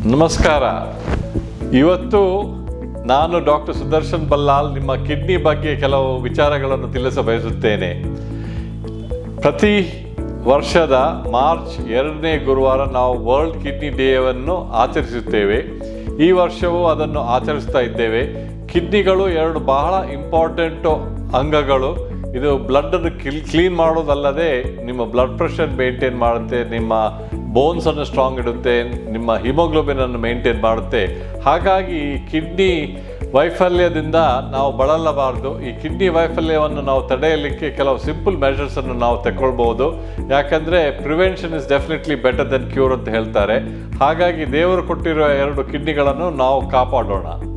ನಮಸ್ಕಾರ ಇವತ್ತು ನಾನು ಡಾಕ್ಟರ್ ಸುದರ್ಶನ್ ಬಲ್ಲಾಲ್ ನಿಮ್ಮ ಕಿಡ್ನಿ ಬಗ್ಗೆ ಕೆಲವು ವಿಚಾರಗಳನ್ನು ತಿಳಿಸ ಬಯಸುತ್ತೇನೆ ಪ್ರತಿ ವರ್ಷದ ಮಾರ್ಚ್ ಎರಡನೇ ಗುರುವಾರ ನಾವು ವರ್ಲ್ಡ್ ಕಿಡ್ನಿ ಡೇವನ್ನು ಆಚರಿಸುತ್ತೇವೆ ಈ ವರ್ಷವೂ ಅದನ್ನು ಆಚರಿಸ್ತಾ ಇದ್ದೇವೆ ಕಿಡ್ನಿಗಳು ಎರಡು ಬಹಳ ಇಂಪಾರ್ಟೆಂಟು ಅಂಗಗಳು ಇದು ಬ್ಲಡ್ಡನ್ನು ಕಿಲ್ ಕ್ಲೀನ್ ಮಾಡೋದಲ್ಲದೆ ನಿಮ್ಮ ಬ್ಲಡ್ ಪ್ರೆಷರ್ ಮೇಂಟೈನ್ ಮಾಡುತ್ತೆ ನಿಮ್ಮ ಬೋನ್ಸನ್ನು ಸ್ಟ್ರಾಂಗ್ ಇಡುತ್ತೆ ನಿಮ್ಮ ಹಿಮೋಗ್ಲೋಬಿನನ್ನು ಮೇಂಟೈನ್ ಮಾಡುತ್ತೆ ಹಾಗಾಗಿ ಕಿಡ್ನಿ ವೈಫಲ್ಯದಿಂದ ನಾವು ಬಳಲಬಾರ್ದು ಈ ಕಿಡ್ನಿ ವೈಫಲ್ಯವನ್ನು ನಾವು ತಡೆಯಲಿಕ್ಕೆ ಕೆಲವು ಸಿಂಪಲ್ ಮೆಷರ್ಸನ್ನು ನಾವು ತಗೊಳ್ಬೋದು ಯಾಕಂದರೆ prevention is definitely better than cure ಅಂತ ಹೇಳ್ತಾರೆ ಹಾಗಾಗಿ ದೇವರು ಕೊಟ್ಟಿರೋ ಎರಡು ಕಿಡ್ನಿಗಳನ್ನು ನಾವು ಕಾಪಾಡೋಣ